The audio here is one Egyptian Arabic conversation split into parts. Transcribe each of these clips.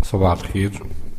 صباح الخير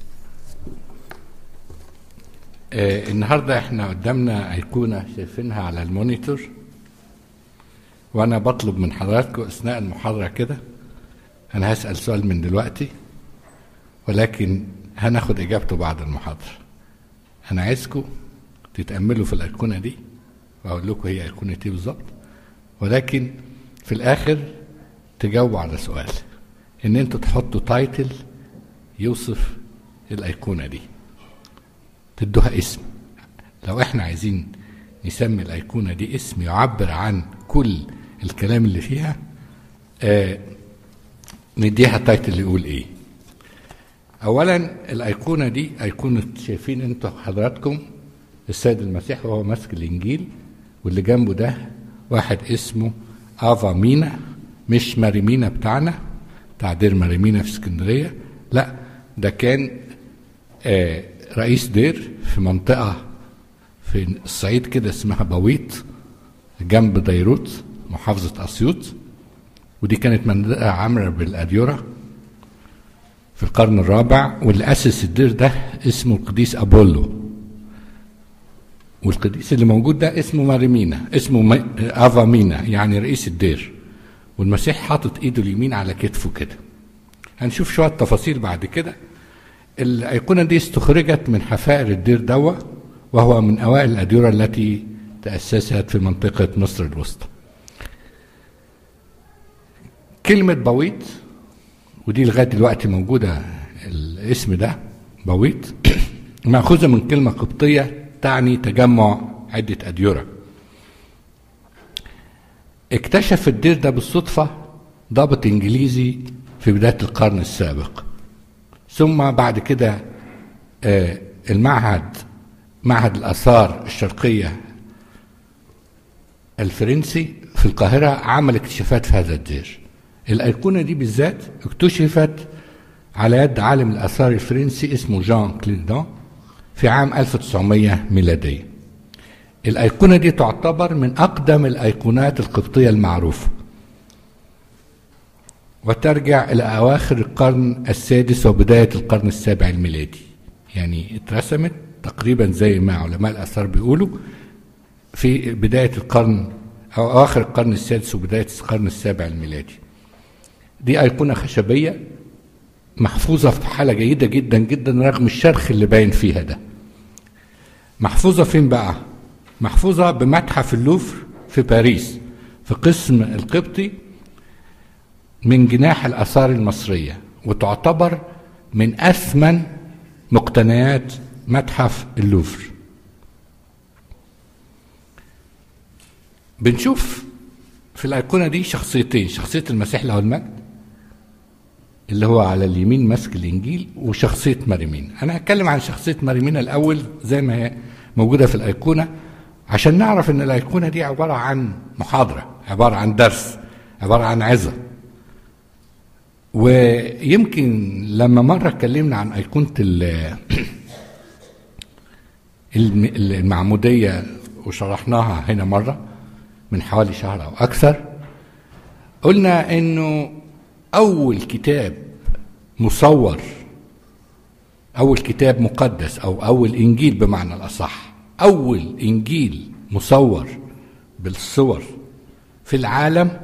آه النهارده احنا قدامنا ايقونه شايفينها على المونيتور وانا بطلب من حضراتكم اثناء المحاضره كده انا هسال سؤال من دلوقتي ولكن هناخد اجابته بعد المحاضره انا عايزكم تتاملوا في الايقونه دي واقول لكم هي ايقونه ايه بالظبط ولكن في الاخر تجاوبوا على سؤال ان انتوا تحطوا تايتل يوصف الايقونه دي تدوها اسم لو احنا عايزين نسمي الايقونه دي اسم يعبر عن كل الكلام اللي فيها آه نديها تايتل يقول ايه اولا الايقونه دي ايقونه شايفين انتوا حضراتكم السيد المسيح وهو ماسك الانجيل واللي جنبه ده واحد اسمه افا مينا مش ماريمينا بتاعنا بتاع دير ماريمينا في اسكندريه لا ده كان آه رئيس دير في منطقه في الصعيد كده اسمها بويط جنب ديروت محافظه اسيوط ودي كانت منطقه عامره بالاديره في القرن الرابع واللي اسس الدير ده اسمه القديس ابولو والقديس اللي موجود ده اسمه ماريمينا اسمه افا مينا يعني رئيس الدير والمسيح حاطط ايده اليمين على كتفه كده هنشوف شويه تفاصيل بعد كده الايقونه دي استخرجت من حفائر الدير دوا وهو من اوائل الاديره التي تاسست في منطقه مصر الوسطى كلمه بويط ودي لغايه دلوقتي موجوده الاسم ده بويط ماخوذه من كلمه قبطيه تعني تجمع عده اديره اكتشف الدير ده بالصدفه ضابط انجليزي في بدايه القرن السابق ثم بعد كده آه المعهد معهد الاثار الشرقيه الفرنسي في القاهره عمل اكتشافات في هذا الدير الايقونه دي بالذات اكتشفت على يد عالم الاثار الفرنسي اسمه جان كليردان في عام 1900 ميلاديه الايقونه دي تعتبر من اقدم الايقونات القبطيه المعروفه وترجع الى اواخر القرن السادس وبدايه القرن السابع الميلادي يعني اترسمت تقريبا زي ما علماء الاثار بيقولوا في بدايه القرن او اواخر القرن السادس وبدايه القرن السابع الميلادي دي ايقونه خشبيه محفوظه في حاله جيده جدا جدا رغم الشرخ اللي باين فيها ده محفوظه فين بقى محفوظه بمتحف اللوفر في باريس في قسم القبطي من جناح الآثار المصرية وتعتبر من أثمن مقتنيات متحف اللوفر بنشوف في الأيقونة دي شخصيتين شخصية المسيح له المجد اللي هو على اليمين ماسك الإنجيل وشخصية مريمين أنا هتكلم عن شخصية مريمين الأول زي ما هي موجودة في الأيقونة عشان نعرف إن الأيقونة دي عبارة عن محاضرة عبارة عن درس عبارة عن عظة ويمكن لما مرة اتكلمنا عن أيقونة المعمودية وشرحناها هنا مرة من حوالي شهر أو أكثر قلنا إنه أول كتاب مصور أول كتاب مقدس أو أول إنجيل بمعنى الأصح أول إنجيل مصور بالصور في العالم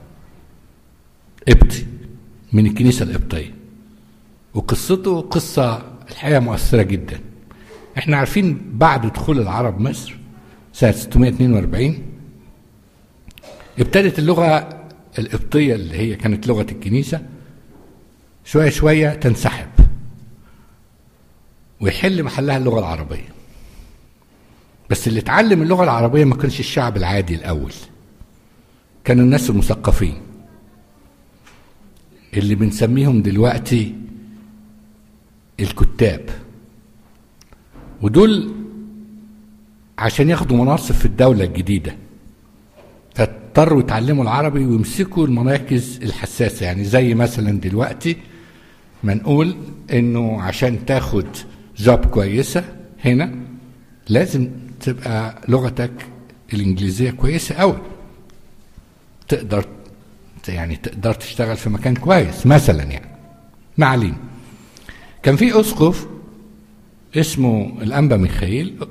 قبطي من الكنيسة القبطية وقصته قصة الحقيقة مؤثرة جدا احنا عارفين بعد دخول العرب مصر سنة 642 ابتدت اللغة القبطية اللي هي كانت لغة الكنيسة شوية شوية تنسحب ويحل محلها اللغة العربية بس اللي اتعلم اللغة العربية ما كانش الشعب العادي الأول كانوا الناس المثقفين اللي بنسميهم دلوقتي الكتاب ودول عشان ياخدوا مناصب في الدولة الجديدة فاضطروا يتعلموا العربي ويمسكوا المراكز الحساسة يعني زي مثلا دلوقتي ما نقول انه عشان تاخد جوب كويسة هنا لازم تبقى لغتك الانجليزية كويسة قوي تقدر يعني تقدر تشتغل في مكان كويس مثلا يعني ما علينا كان في اسقف اسمه الانبا ميخائيل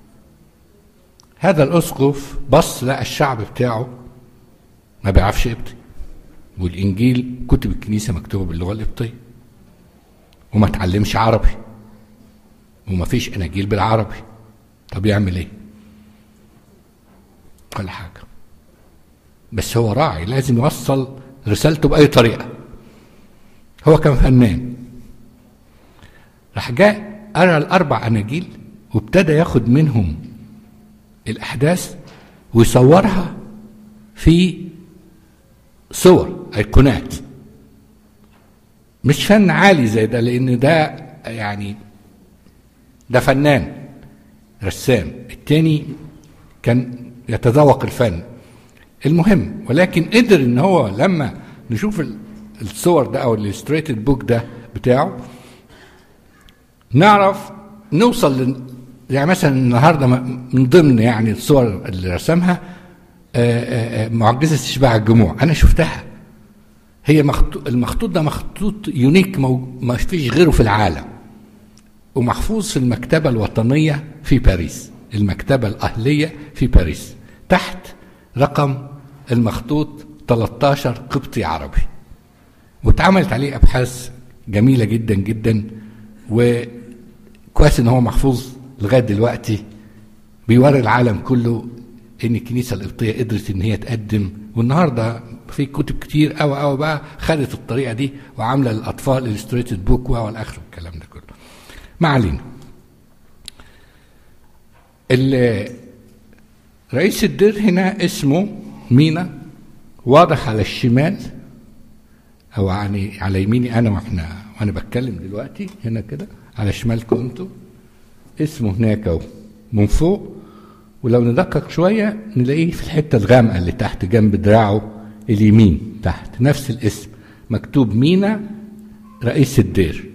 هذا الاسقف بص لقى الشعب بتاعه ما بيعرفش يبطي والانجيل كتب الكنيسه مكتوبه باللغه القبطيه وما اتعلمش عربي وما فيش اناجيل بالعربي طب يعمل ايه ولا حاجه بس هو راعي لازم يوصل رسالته باي طريقه هو كان فنان راح جاء قرا الاربع اناجيل وابتدى ياخد منهم الاحداث ويصورها في صور ايقونات مش فن عالي زي ده لان ده يعني ده فنان رسام التاني كان يتذوق الفن المهم ولكن قدر ان هو لما نشوف الصور ده او الستريتد بوك ده بتاعه نعرف نوصل ل... يعني مثلا النهارده من ضمن يعني الصور اللي رسمها معجزه اشباع الجموع انا شفتها هي مخطوط المخطوط ده مخطوط يونيك ما فيش غيره في العالم ومحفوظ في المكتبة الوطنية في باريس المكتبة الأهلية في باريس تحت رقم المخطوط 13 قبطي عربي واتعملت عليه أبحاث جميلة جدا جدا وكويس إن هو محفوظ لغاية دلوقتي بيوري العالم كله إن الكنيسة القبطية قدرت إن هي تقدم والنهارده في كتب كتير قوي قوي بقى خدت الطريقه دي وعامله للاطفال الستريتد بوك والاخر الكلام ده كله. ما علينا. رئيس الدير هنا اسمه مينا واضح على الشمال او يعني على يميني انا واحنا وانا بتكلم دلوقتي هنا كده على شمالكم انتوا اسمه هناك اهو من فوق ولو ندقق شويه نلاقيه في الحته الغامقه اللي تحت جنب دراعه اليمين تحت نفس الاسم مكتوب مينا رئيس الدير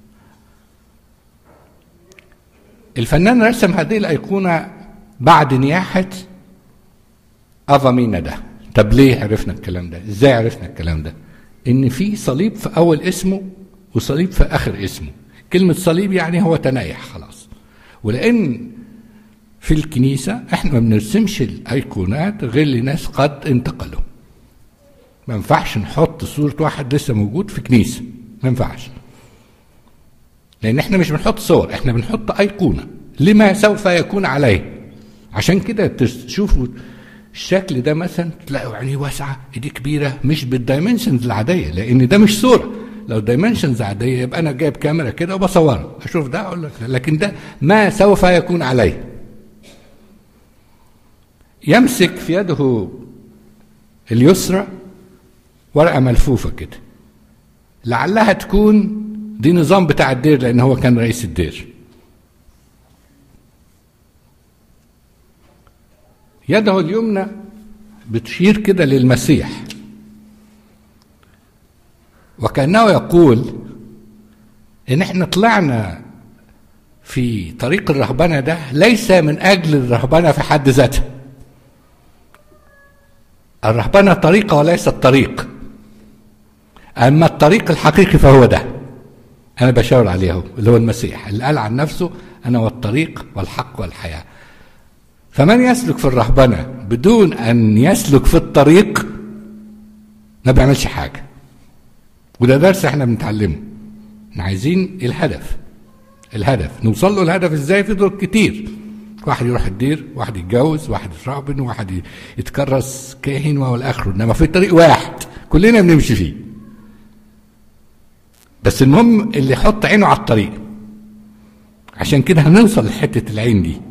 الفنان رسم هذه الأيقونة بعد نياحة أفا مينا ده طب ليه عرفنا الكلام ده ازاي عرفنا الكلام ده ان في صليب في اول اسمه وصليب في اخر اسمه كلمة صليب يعني هو تنايح خلاص ولان في الكنيسة احنا ما بنرسمش الايقونات غير لناس قد انتقلوا ما ينفعش نحط صورة واحد لسه موجود في كنيسة ما ينفعش لأن احنا مش بنحط صور احنا بنحط أيقونة لما سوف يكون عليه عشان كده تشوفوا الشكل ده مثلا تلاقوا عينيه واسعة ايديه كبيرة مش بالدايمنشنز العادية لأن ده مش صورة لو دايمنشنز عادية يبقى أنا جايب كاميرا كده وبصورها أشوف ده أقول لك لكن ده ما سوف يكون عليه يمسك في يده اليسرى ورقة ملفوفة كده لعلها تكون دي نظام بتاع الدير لأن هو كان رئيس الدير يده اليمنى بتشير كده للمسيح وكأنه يقول إن إحنا طلعنا في طريق الرهبنة ده ليس من أجل الرهبنة في حد ذاتها الرهبنة طريقة وليست طريق أما الطريق الحقيقي فهو ده أنا بشاور عليه هو اللي هو المسيح اللي قال عن نفسه أنا والطريق والحق والحياة فمن يسلك في الرهبنة بدون أن يسلك في الطريق ما بيعملش حاجة وده درس احنا بنتعلمه احنا عايزين الهدف الهدف نوصل له الهدف ازاي في طرق كتير واحد يروح الدير واحد يتجوز واحد يترهبن واحد يتكرس كاهن والاخر انما في طريق واحد كلنا بنمشي فيه بس المهم اللي يحط عينه على الطريق عشان كده هنوصل لحته العين دي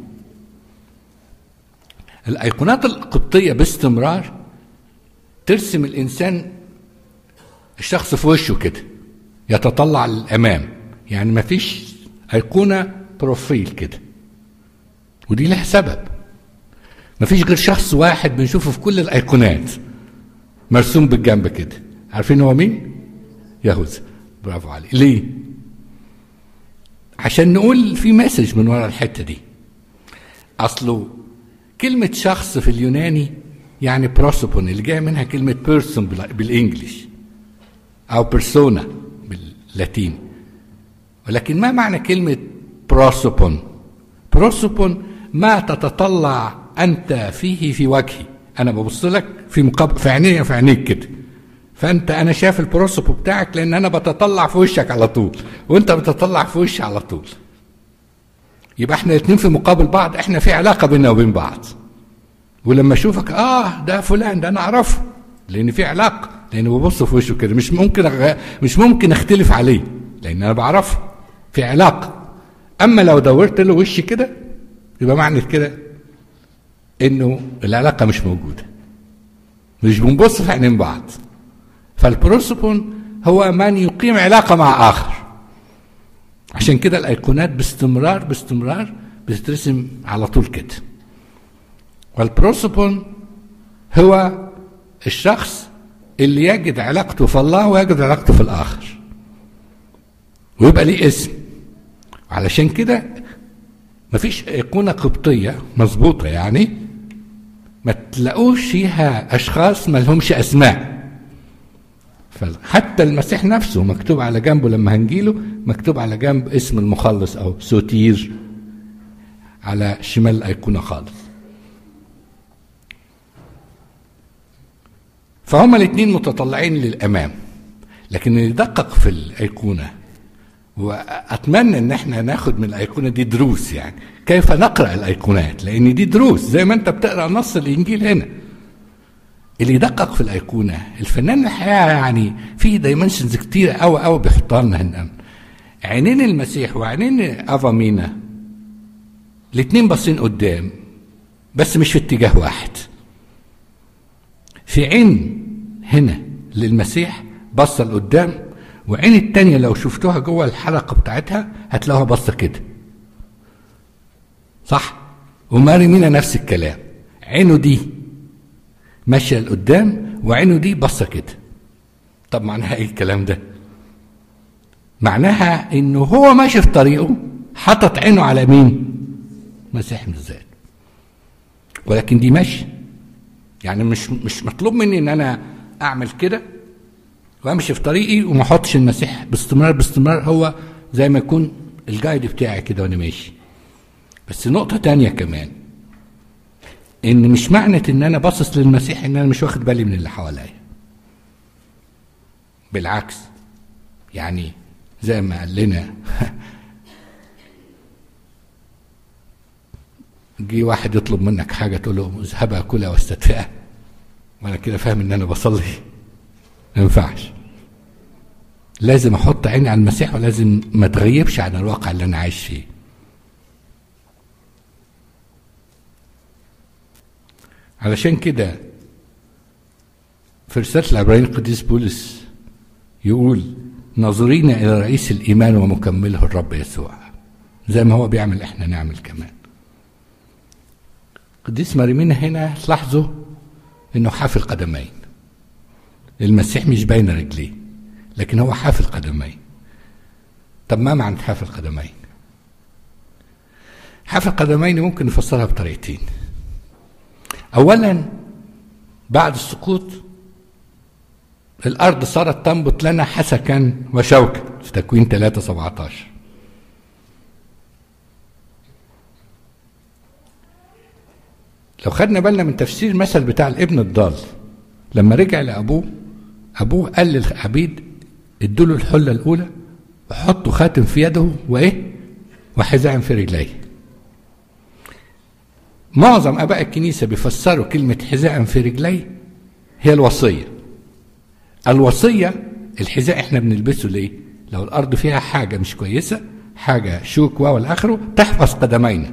الايقونات القبطيه باستمرار ترسم الانسان الشخص في وشه كده يتطلع للامام يعني ما فيش ايقونه بروفيل كده ودي لها سبب ما فيش غير شخص واحد بنشوفه في كل الايقونات مرسوم بالجنب كده عارفين هو مين يهوذا برافو عليه ليه عشان نقول في مسج من ورا الحته دي اصله كلمة شخص في اليوناني يعني بروسوبون اللي جاي منها كلمة بيرسون بالانجلش أو بيرسونا باللاتين ولكن ما معنى كلمة بروسوبون بروسوبون ما تتطلع أنت فيه في وجهي أنا ببص لك في مقابل في عيني في عينيك كده فأنت أنا شايف البروسوبو بتاعك لأن أنا بتطلع في وشك على طول وأنت بتطلع في وشي على طول يبقى احنا الاثنين في مقابل بعض احنا في علاقة بيننا وبين بعض ولما اشوفك اه ده فلان ده انا اعرفه لان في علاقه لان ببص في وشه كده مش ممكن أغ... مش ممكن اختلف عليه لان انا بعرفه في علاقه اما لو دورت له وشي كده يبقى معنى كده انه العلاقه مش موجوده مش بنبص في عينين بعض فالبروسوبون هو من يقيم علاقه مع اخر عشان كده الايقونات باستمرار باستمرار بتترسم على طول كده والبروسوبون هو الشخص اللي يجد علاقته في الله ويجد علاقته في الآخر ويبقى ليه اسم علشان كده مفيش أيقونة قبطية مظبوطة يعني ما تلاقوش فيها أشخاص ما لهمش أسماء حتى المسيح نفسه مكتوب على جنبه لما هنجيله مكتوب على جنب اسم المخلص أو سوتير على شمال الأيقونة خالص فهما الاثنين متطلعين للامام لكن اللي يدقق في الايقونه واتمنى ان احنا ناخد من الايقونه دي دروس يعني كيف نقرا الايقونات لان دي دروس زي ما انت بتقرا نص الانجيل هنا اللي يدقق في الايقونه الفنان الحقيقه يعني في دايمنشنز كتير قوي قوي بيحطها لنا هنا عينين المسيح وعينين افا مينا الاثنين باصين قدام بس مش في اتجاه واحد في عين هنا للمسيح بصة لقدام وعين التانية لو شفتوها جوه الحلقة بتاعتها هتلاقوها بصة كده صح وماري مينا نفس الكلام عينه دي ماشية لقدام وعينه دي بصة كده طب معناها ايه الكلام ده معناها انه هو ماشي في طريقه حطت عينه على مين مسيح من الذات ولكن دي ماشيه يعني مش مش مطلوب مني ان انا اعمل كده وامشي في طريقي وما احطش المسيح باستمرار باستمرار هو زي ما يكون الجايد بتاعي كده وانا ماشي بس نقطه تانية كمان ان مش معنى ان انا باصص للمسيح ان انا مش واخد بالي من اللي حواليا بالعكس يعني زي ما قال لنا جه واحد يطلب منك حاجة تقول له اذهبا كلها واستدفئها وأنا كده فاهم إن أنا بصلي ما ينفعش لازم أحط عيني على المسيح ولازم ما تغيبش عن الواقع اللي أنا عايش فيه علشان كده في رسالة العبرانيين القديس بولس يقول ناظرين إلى رئيس الإيمان ومكمله الرب يسوع زي ما هو بيعمل إحنا نعمل كمان قديس مريمين هنا تلاحظوا انه حافي القدمين المسيح مش باين رجليه لكن هو حافي القدمين طب ما معنى حافي القدمين حافي القدمين ممكن نفسرها بطريقتين اولا بعد السقوط الارض صارت تنبت لنا حسكا وشوكا في تكوين 3 17 لو خدنا بالنا من تفسير المثل بتاع الابن الضال لما رجع لابوه ابوه قال للعبيد ادوا له الحله الاولى وحطوا خاتم في يده وايه وحزام في رجليه معظم اباء الكنيسه بيفسروا كلمه حذاء في رجليه هي الوصيه الوصيه الحذاء احنا بنلبسه ليه لو الارض فيها حاجه مش كويسه حاجه شوك واو اخره تحفظ قدمينا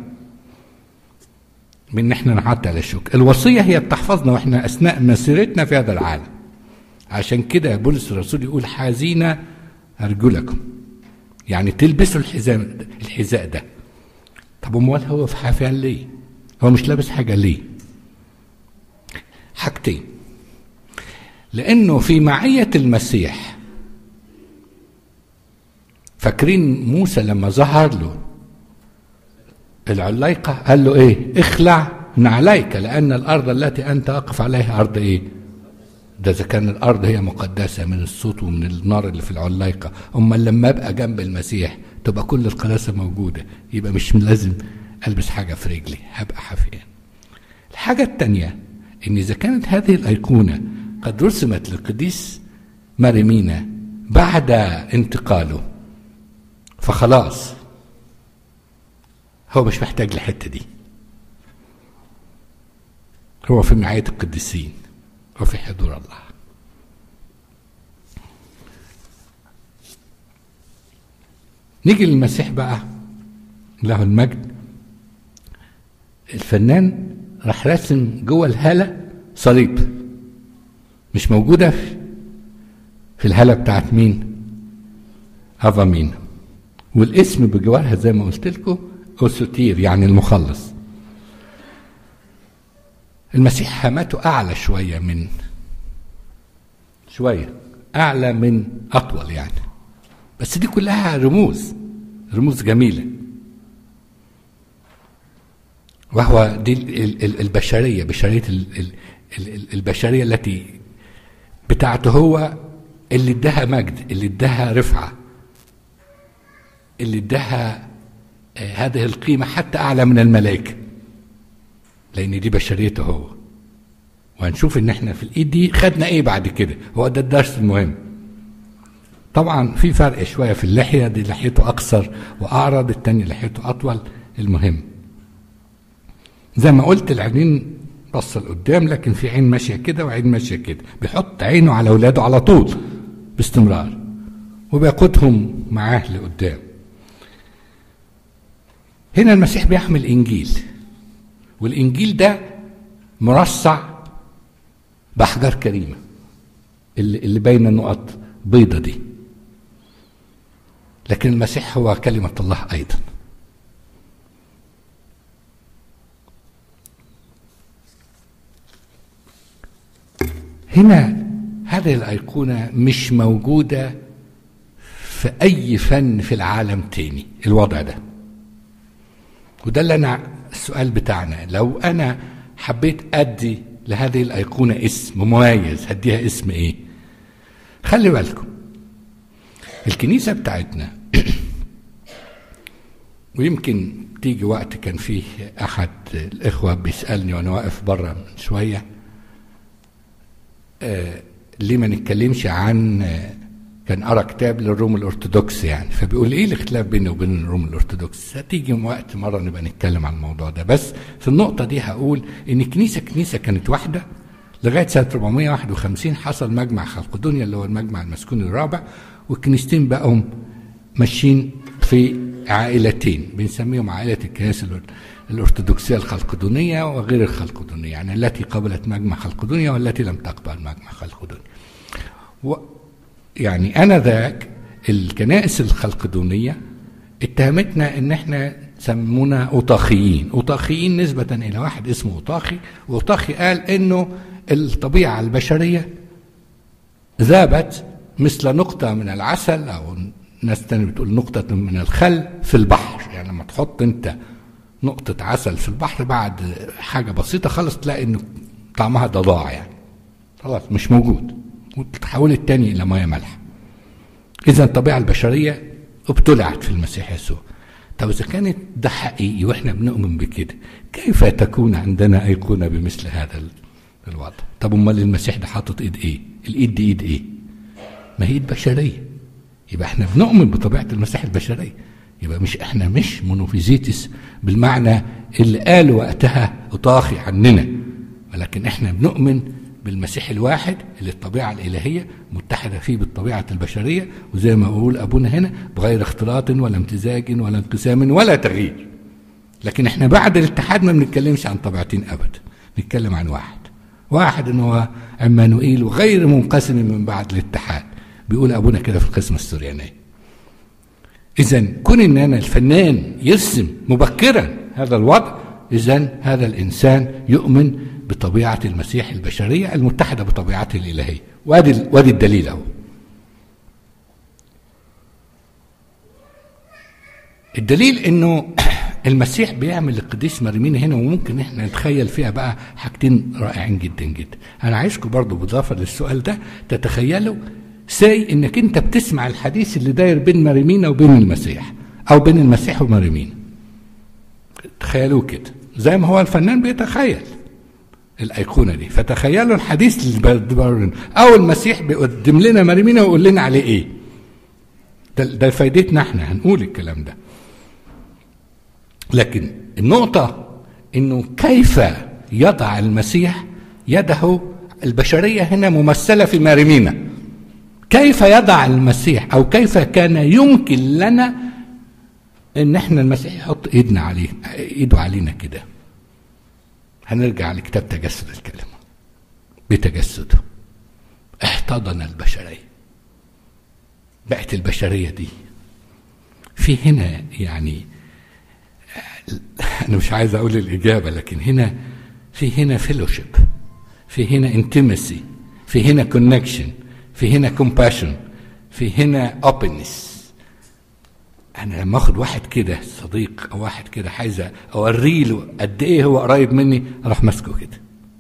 من ان احنا نحط على الشوك الوصيه هي بتحفظنا واحنا اثناء مسيرتنا في هذا العالم عشان كده بولس الرسول يقول حازين ارجلكم يعني تلبسوا الحزام الحذاء ده طب امال هو في حافيان ليه هو مش لابس حاجه ليه حاجتين لانه في معيه المسيح فاكرين موسى لما ظهر له العلايقة قال له ايه اخلع نعليك لان الارض التي انت واقف عليها ارض ايه ده اذا كان الارض هي مقدسه من الصوت ومن النار اللي في العلايقه امال لما ابقى جنب المسيح تبقى كل القداسه موجوده يبقى مش لازم البس حاجه في رجلي هبقى حفيان الحاجه الثانيه ان اذا كانت هذه الايقونه قد رسمت للقديس مريمينا بعد انتقاله فخلاص هو مش محتاج الحته دي هو في معية القديسين وفي حضور الله نيجي للمسيح بقى له المجد الفنان راح راسم جوه الهالة صليب مش موجودة في, في الهالة بتاعت مين؟ أفا مين والاسم بجوارها زي ما قلت لكم أوسوتير يعني المخلص المسيح هامته أعلى شوية من شوية أعلى من أطول يعني بس دي كلها رموز رموز جميلة وهو دي البشرية بشرية البشرية التي بتاعته هو اللي اداها مجد اللي اداها رفعة اللي اداها هذه القيمة حتى أعلى من الملائكة لأن دي بشريته هو وهنشوف إن إحنا في الإيد دي خدنا إيه بعد كده هو ده الدرس المهم طبعا في فرق شوية في اللحية دي لحيته أقصر وأعرض التاني لحيته أطول المهم زي ما قلت العينين بص لقدام لكن في عين ماشية كده وعين ماشية كده بيحط عينه على أولاده على طول باستمرار وبياخدهم معاه لقدام هنا المسيح بيحمل إنجيل والإنجيل ده مرصع بأحجار كريمة اللي, اللي باينة نقط بيضة دي لكن المسيح هو كلمة الله أيضا هنا هذه الأيقونة مش موجودة في أي فن في العالم تاني الوضع ده وده اللي أنا السؤال بتاعنا لو أنا حبيت أدي لهذه الأيقونة اسم مميز هديها اسم إيه خلي بالكم الكنيسة بتاعتنا ويمكن تيجي وقت كان فيه أحد الإخوة بيسألني وأنا واقف بره من شوية آه ليه ما نتكلمش عن آه كان قرا كتاب للروم الارثوذكس يعني فبيقول ايه الاختلاف بينه وبين الروم الارثوذكس هتيجي وقت مره نبقى نتكلم عن الموضوع ده بس في النقطه دي هقول ان كنيسه كنيسه كانت واحده لغايه سنه 451 حصل مجمع خلق الدنيا اللي هو المجمع المسكوني الرابع والكنيستين بقوا ماشيين في عائلتين بنسميهم عائله الكنائس الارثوذكسيه الخلقدونيه وغير الخلقدونيه يعني التي قبلت مجمع خلقدونيا والتي لم تقبل مجمع خلقدونيا و يعني انا ذاك الكنائس الخلقدونيه اتهمتنا ان احنا سمونا اوطاخيين اوطاخيين نسبه الى واحد اسمه اوطاخي واوطاخي قال انه الطبيعه البشريه ذابت مثل نقطه من العسل او ناس تانية بتقول نقطة من الخل في البحر يعني لما تحط انت نقطة عسل في البحر بعد حاجة بسيطة خالص تلاقي انه طعمها ده ضاع يعني خلاص مش موجود وتتحولت تاني الى ميه مالحه اذا الطبيعه البشريه ابتلعت في المسيح يسوع طب اذا كانت ده حقيقي واحنا بنؤمن بكده كيف تكون عندنا ايقونه بمثل هذا الوضع طب امال المسيح ده حاطط ايد ايه الايد دي ايد ايه ما هي ايد بشريه يبقى احنا بنؤمن بطبيعه المسيح البشريه يبقى مش احنا مش مونوفيزيتس بالمعنى اللي قالوا وقتها اطاخي عننا ولكن احنا بنؤمن بالمسيح الواحد اللي الطبيعة الإلهية متحدة فيه بالطبيعة البشرية وزي ما أقول أبونا هنا بغير اختلاط ولا امتزاج ولا انقسام ولا تغيير لكن احنا بعد الاتحاد ما بنتكلمش عن طبيعتين أبدا نتكلم عن واحد واحد ان هو عمانوئيل وغير منقسم من بعد الاتحاد بيقول أبونا كده في القسمة السريانية إذا كون إن أنا الفنان يرسم مبكرا هذا الوضع إذا هذا الإنسان يؤمن بطبيعة المسيح البشرية المتحدة بطبيعته الإلهية وادي وادي الدليل أهو الدليل إنه المسيح بيعمل القديس مريمين هنا وممكن احنا نتخيل فيها بقى حاجتين رائعين جدا جدا انا عايزكم برضو بالاضافه للسؤال ده تتخيلوا سي انك انت بتسمع الحديث اللي داير بين مريمين وبين المسيح او بين المسيح ومريمين تخيلوا كده زي ما هو الفنان بيتخيل الايقونه دي فتخيلوا الحديث اللي او المسيح بيقدم لنا مريمين ويقول لنا عليه ايه ده, ده فايدتنا احنا هنقول الكلام ده لكن النقطة انه كيف يضع المسيح يده البشرية هنا ممثلة في مريمينا كيف يضع المسيح او كيف كان يمكن لنا ان احنا المسيح يحط ايدنا عليه ايده علينا كده هنرجع لكتاب تجسد الكلمة بتجسده احتضن البشرية بقت البشرية دي في هنا يعني انا مش عايز اقول الاجابه لكن هنا في هنا فيلوشيب في هنا انتمسي في هنا كونكشن في هنا كومباشن في هنا اوبنس انا لما اخد واحد كده صديق او واحد كده عايز اوري له قد ايه هو قريب مني اروح ماسكه كده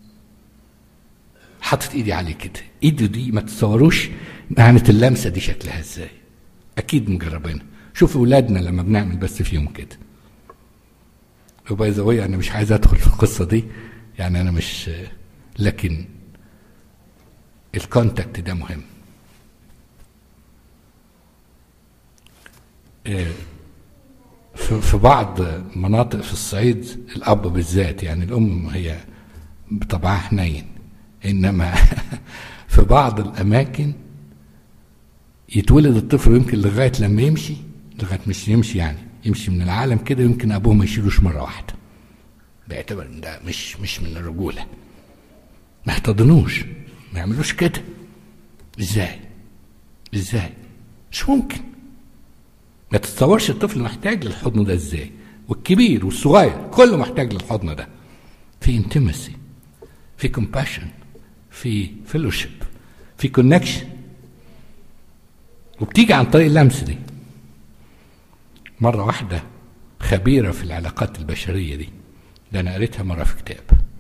حاطط ايدي عليه كده ايده دي ما تتصوروش معنى اللمسه دي شكلها ازاي اكيد مجربينها شوفوا اولادنا لما بنعمل بس فيهم كده وباي ذا انا مش عايز ادخل في القصه دي يعني انا مش لكن الكونتاكت ده مهم في بعض مناطق في الصعيد الاب بالذات يعني الام هي بطبعها حنين انما في بعض الاماكن يتولد الطفل يمكن لغايه لما يمشي لغايه مش يمشي يعني يمشي من العالم كده يمكن ابوه ما يشيلوش مره واحده بيعتبر ان ده مش مش من الرجوله ما يحتضنوش ما يعملوش كده ازاي ازاي مش ممكن ما تتصورش الطفل محتاج للحضن ده ازاي والكبير والصغير كله محتاج للحضن ده في انتمسي في كومباشن في فيلوشيب في كونكشن وبتيجي عن طريق اللمس دي مرة واحدة خبيرة في العلاقات البشرية دي ده أنا قريتها مرة في كتاب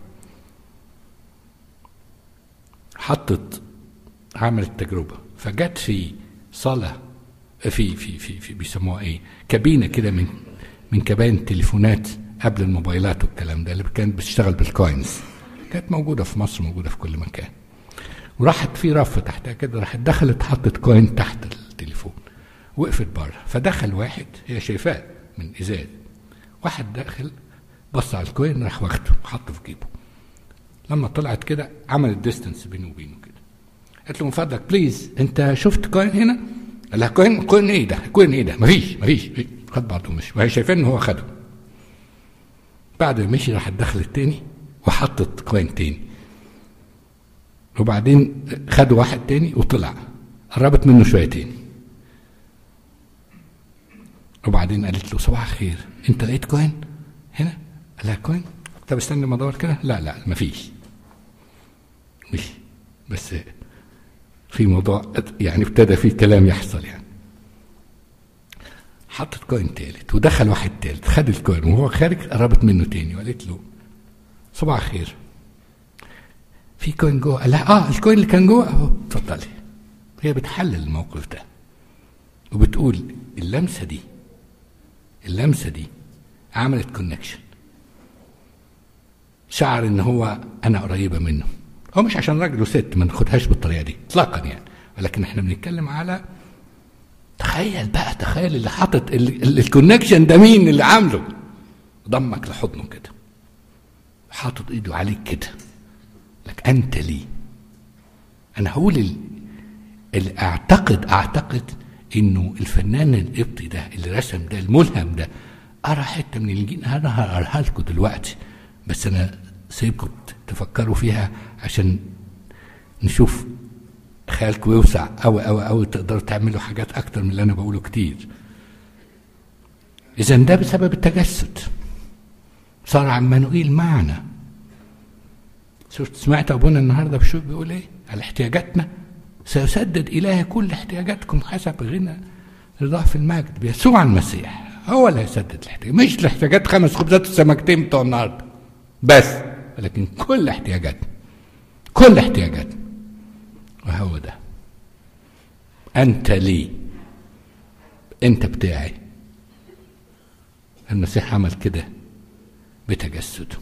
حطت عملت تجربة فجت في صالة في في في, في بيسموها ايه كابينة كده من من كباين التليفونات قبل الموبايلات والكلام ده اللي كانت بتشتغل بالكوينز كانت موجودة في مصر موجودة في كل مكان وراحت في رف تحتها كده راحت دخلت حطت كوين تحت التليفون وقفت بره فدخل واحد هي شايفاه من ازاز واحد داخل بص على الكوين راح واخده حطه في جيبه لما طلعت كده عملت ديستنس بينه وبينه كده قالت له من فضلك بليز انت شفت كوين هنا؟ قال لها كوين كوين ايه ده؟ كوين ايه ده؟ مفيش مفيش خد بعضه ومشي وهي شايفاه ان هو خده بعد ما مشي راحت دخلت تاني وحطت كوين تاني وبعدين خد واحد تاني وطلع قربت منه شويه تاني وبعدين قالت له صباح الخير انت لقيت كوين هنا قال لها كوين طب استنى ما ادور كده لا لا مفيش مش بس في موضوع يعني ابتدى في كلام يحصل يعني حطت كوين تالت ودخل واحد تالت خد الكوين وهو خارج قربت منه تاني وقالت له صباح الخير في كوين جوه قال لها اه الكوين اللي كان جوه اهو اتفضلي هي بتحلل الموقف ده وبتقول اللمسه دي اللمسه دي عملت كونكشن شعر ان هو انا قريبه منه هو مش عشان راجل وست ما ناخدهاش بالطريقه دي اطلاقا يعني ولكن احنا بنتكلم على تخيل بقى تخيل اللي حاطط الكونكشن ده مين اللي عامله ضمك لحضنه كده حاطط ايده عليك كده لك انت لي انا هقول اللي اعتقد اعتقد انه الفنان القبطي ده اللي رسم ده الملهم ده ارى حته من الجين انا هقراها لكم دلوقتي بس انا سيبكم تفكروا فيها عشان نشوف خيالكم يوسع أوي أوي أوي تقدروا تعملوا حاجات أكتر من اللي أنا بقوله كتير. إذا ده بسبب التجسد. صار عمانوئيل معنا. شفت سمعت أبونا النهارده بشو بيقول إيه؟ على احتياجاتنا سيسدد إلهي كل احتياجاتكم حسب غنى رضاه في المجد بيسوع المسيح هو اللي هيسدد الاحتياج مش الاحتياجات خمس خبزات وسمكتين بتوع النهارده بس ولكن كل احتياجاتنا كل احتياجاتنا وهو ده انت لي انت بتاعي المسيح عمل كده بتجسده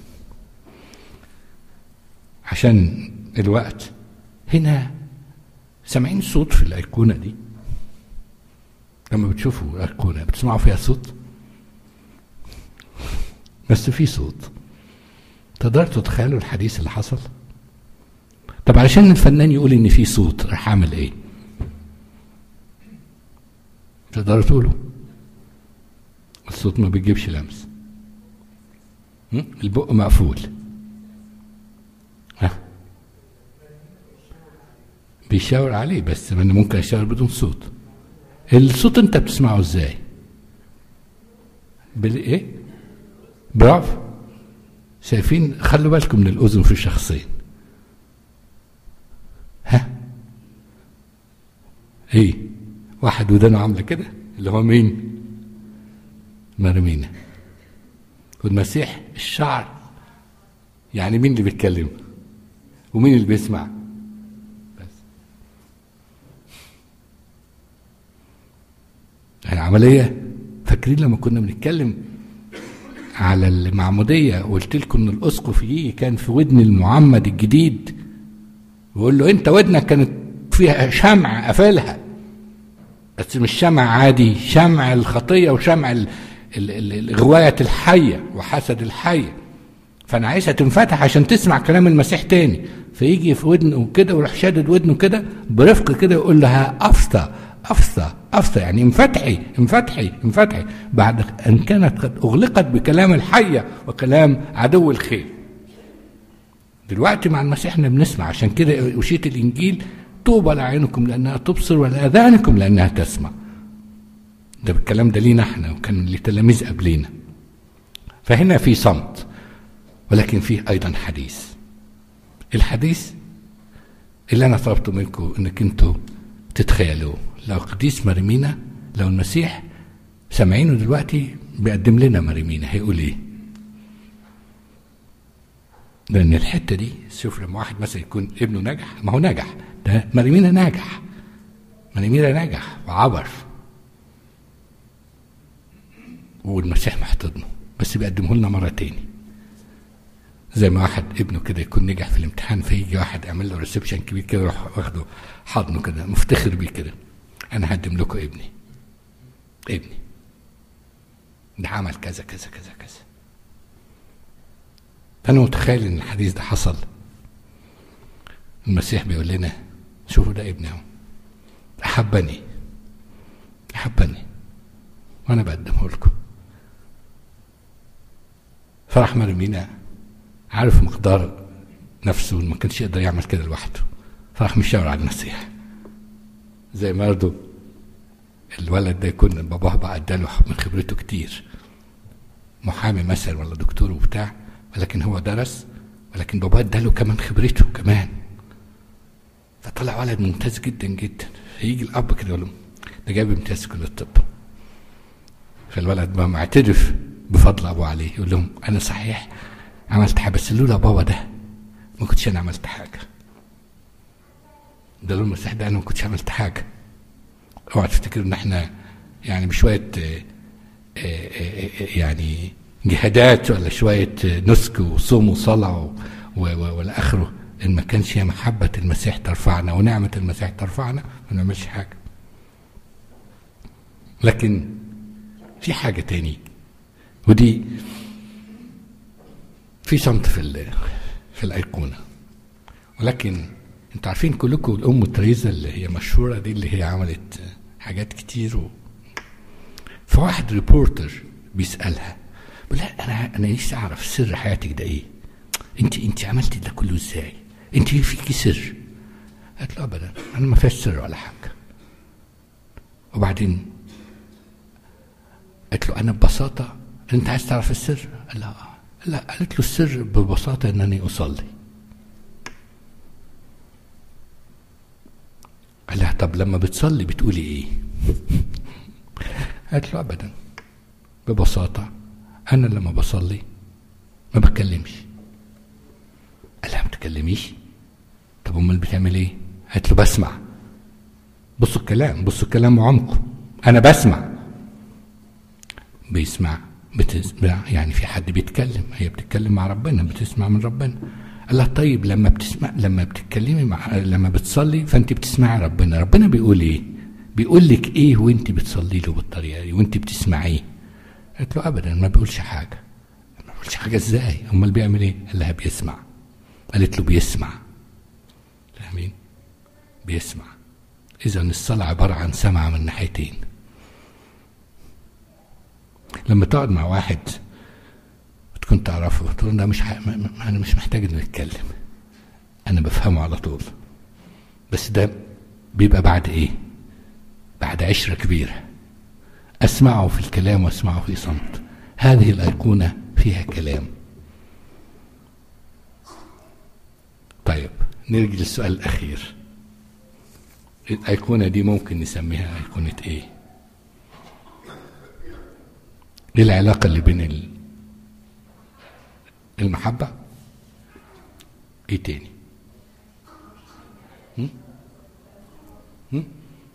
عشان الوقت هنا سامعين صوت في الايقونه دي لما بتشوفوا الايقونه بتسمعوا فيها صوت بس في صوت تقدروا تتخيلوا الحديث اللي حصل طب علشان الفنان يقول ان في صوت راح اعمل ايه تقدروا تقولوا الصوت ما بيجيبش لمس البق مقفول ها بيشاور عليه بس انا ممكن اشاور بدون صوت الصوت انت بتسمعه ازاي بالايه برافو شايفين خلوا بالكم من الاذن في شخصين ها ايه واحد ودانه عامله كده اللي هو مين مرمينا والمسيح الشعر يعني مين اللي بيتكلم ومين اللي بيسمع بس العملية فاكرين لما كنا بنتكلم على المعمودية وقلت لكم ان الاسقف يجي كان في ودن المعمد الجديد ويقول له انت ودنك كانت فيها شمع قفلها بس مش شمع عادي شمع الخطية وشمع ال غواية الحية وحسد الحية فأنا عايزها تنفتح عشان تسمع كلام المسيح تاني فيجي في ودنه كده ويروح شادد ودنه كده برفق كده يقول لها أفصى أفصى أفصى يعني انفتحي انفتحي انفتحي بعد أن كانت قد أغلقت بكلام الحية وكلام عدو الخير دلوقتي مع المسيح احنا بنسمع عشان كده أشيت الإنجيل طوبى لعينكم لأنها تبصر ولآذانكم لأنها تسمع ده الكلام ده لينا احنا وكان لتلاميذ قبلينا فهنا في صمت ولكن فيه ايضا حديث الحديث اللي انا طلبته منكم انك انتوا تتخيلوه لو قديس مريمينا لو المسيح سامعينه دلوقتي بيقدم لنا مريمينا هيقول ايه لان الحته دي شوف لما واحد مثلا يكون ابنه نجح ما هو نجح ده مريمينا ناجح مريمينا نجح وعبر والمسيح محتضنه بس بيقدمه لنا مرة تاني زي ما واحد ابنه كده يكون نجح في الامتحان فيجي واحد يعمل له ريسبشن كبير كده يروح واخده حضنه كده مفتخر بيه كده انا هقدم لكم ابني ابني ده عمل كذا كذا كذا كذا فانا متخيل ان الحديث ده حصل المسيح بيقول لنا شوفوا ده ابني اهو احبني احبني وانا بقدمه لكم فرح مرمينا عارف مقدار نفسه ما كانش يقدر يعمل كده لوحده فراح مشاور على المسيح زي ما برضه الولد ده يكون باباه بقى اداله من خبرته كتير محامي مثلا ولا دكتور وبتاع ولكن هو درس ولكن باباه اداله كمان خبرته كمان فطلع ولد ممتاز جدا جدا فيجي الاب كده يقول له ده جايب امتياز كليه الطب فالولد بقى معترف بفضل ابوه عليه يقول لهم انا صحيح عملت حاجه بس لولا بابا ده ما كنتش انا عملت حاجه ده لولا المسيح ده انا ما كنتش عملت حاجه اوعى تفتكروا ان احنا يعني بشويه يعني جهادات ولا شويه نسك وصوم وصلاه والى اخره ان ما كانش هي محبه المسيح ترفعنا ونعمه المسيح ترفعنا ما نعملش حاجه لكن في حاجه تاني ودي في صمت في في الايقونه ولكن انتوا عارفين كلكم الام تريزا اللي هي مشهوره دي اللي هي عملت حاجات كتير و... فواحد ريبورتر بيسالها بيقول لها انا انا نفسي اعرف سر حياتك ده ايه؟ انت انت عملتي ده كله ازاي؟ انت فيكي سر؟ قالت له ابدا انا ما فيش سر ولا حاجه وبعدين قالت له انا ببساطه انت عايز تعرف السر؟ قال لها لا قالت له السر ببساطه انني اصلي قال لها طب لما بتصلي بتقولي ايه؟ قالت له ابدا ببساطة أنا لما بصلي ما بتكلمش قال لها ما بتكلميش طب امال بتعمل ايه قالت له بسمع بصوا الكلام بصوا الكلام وعمقه انا بسمع بيسمع بتسمع يعني في حد بيتكلم هي بتتكلم مع ربنا بتسمع من ربنا قال لها طيب لما بتسمع لما بتتكلمي مع لما بتصلي فانت بتسمعي ربنا ربنا بيقول ايه بيقول لك ايه وانت بتصلي له بالطريقه دي وانت بتسمعيه قالت له ابدا ما بيقولش حاجه ما بيقولش حاجه ازاي امال بيعمل ايه قال لها بيسمع قالت له بيسمع فاهمين بيسمع اذا الصلاه عباره عن سمع من ناحيتين لما تقعد مع واحد تكون تعرفه تقول ده مش ح... انا مش محتاج انه يتكلم انا بفهمه على طول بس ده بيبقى بعد ايه بعد عشرة كبيرة أسمعه في الكلام وأسمعه في صمت هذه الأيقونة فيها كلام طيب نرجع للسؤال الأخير الأيقونة دي ممكن نسميها أيقونة إيه؟ إيه العلاقة اللي بين المحبة؟ إيه تاني؟ هم؟ هم؟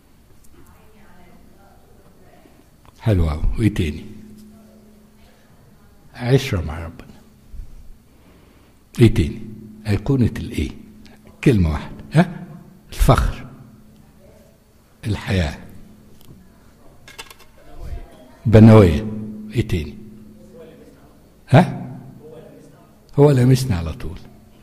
حلو أوي وإيه تاني؟ عشرة مع ربنا إيه تاني؟ أيقونة الإيه؟ كلمة واحدة ها؟ الفخر الحياة بنوية ايه تاني ها هو لمسنا على طول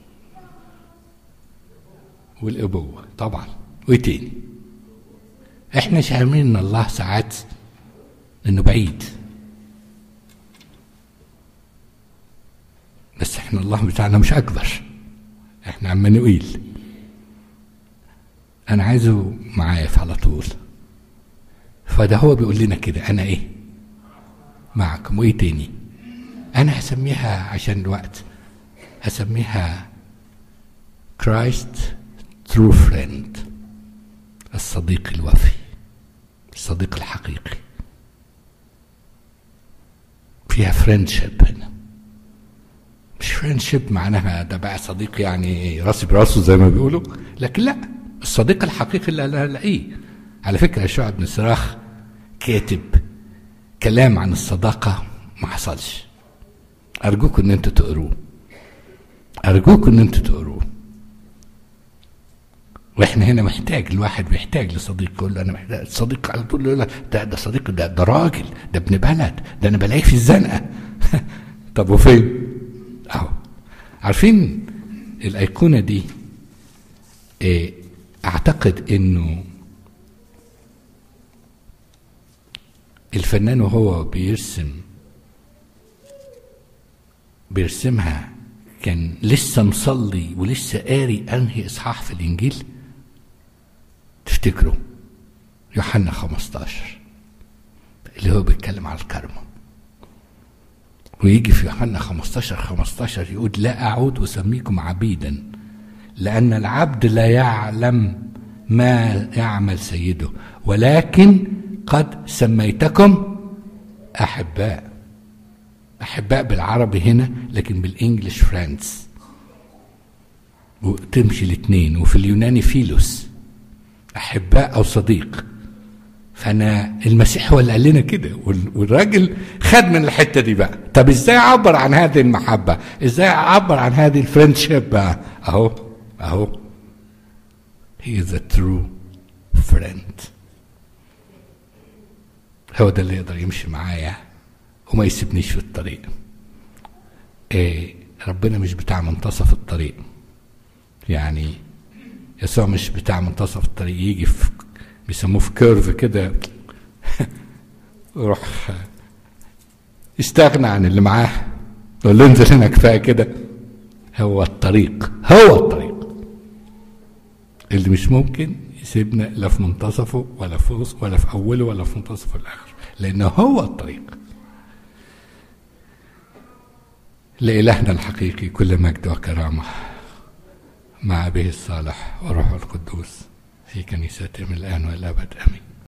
والأبوة طبعا وايه تاني احنا شايفين ان الله ساعات انه بعيد بس احنا الله بتاعنا مش اكبر احنا عمانوئيل انا عايزه معايا على طول فده هو بيقول لنا كده انا ايه معكم وايه تاني انا هسميها عشان الوقت هسميها كرايست ترو فريند الصديق الوفي الصديق الحقيقي فيها فريندشيب هنا مش فريندشيب معناها ده بقى صديق يعني راسي براسه زي ما بيقولوا لكن لا الصديق الحقيقي اللي انا الاقيه على فكره يشوع بن صراخ كاتب كلام عن الصداقه ما حصلش ارجوكم ان انتوا تقروه ارجوكم ان انتوا تقروه واحنا هنا محتاج الواحد محتاج لصديق يقول له انا محتاج صديق على طول يقول ده ده صديق ده ده راجل ده ابن بلد ده انا بلاقيه في الزنقه طب وفين؟ اهو عارفين الايقونه دي إيه اعتقد انه الفنان وهو بيرسم بيرسمها كان لسه مصلي ولسه قاري انهي اصحاح في الانجيل تفتكروا يوحنا 15 اللي هو بيتكلم على الكرمه ويجي في يوحنا 15 15 يقول لا اعود اسميكم عبيدا لأن العبد لا يعلم ما يعمل سيده ولكن قد سميتكم أحباء أحباء بالعربي هنا لكن بالإنجليش فريندز وتمشي الاثنين وفي اليوناني فيلوس أحباء أو صديق فأنا المسيح هو اللي قال لنا كده والراجل خد من الحتة دي بقى طب إزاي أعبر عن هذه المحبة إزاي أعبر عن هذه الفريندشيب بقى أهو اهو he is a true friend هو ده اللي يقدر يمشي معايا وما يسيبنيش في الطريق إيه ربنا مش بتاع منتصف الطريق يعني يسوع مش بتاع منتصف الطريق يجي في بيسموه في كيرف كده يروح يستغنى عن اللي معاه يقول له انزل هنا كفايه كده هو الطريق هو الطريق اللي مش ممكن يسيبنا لا في منتصفه ولا في وسط ولا في اوله ولا في منتصفه الاخر لانه هو الطريق لإلهنا الحقيقي كل مجد وكرامة مع أبيه الصالح وروحه القدوس في كنيستهم الآن والأبد آمين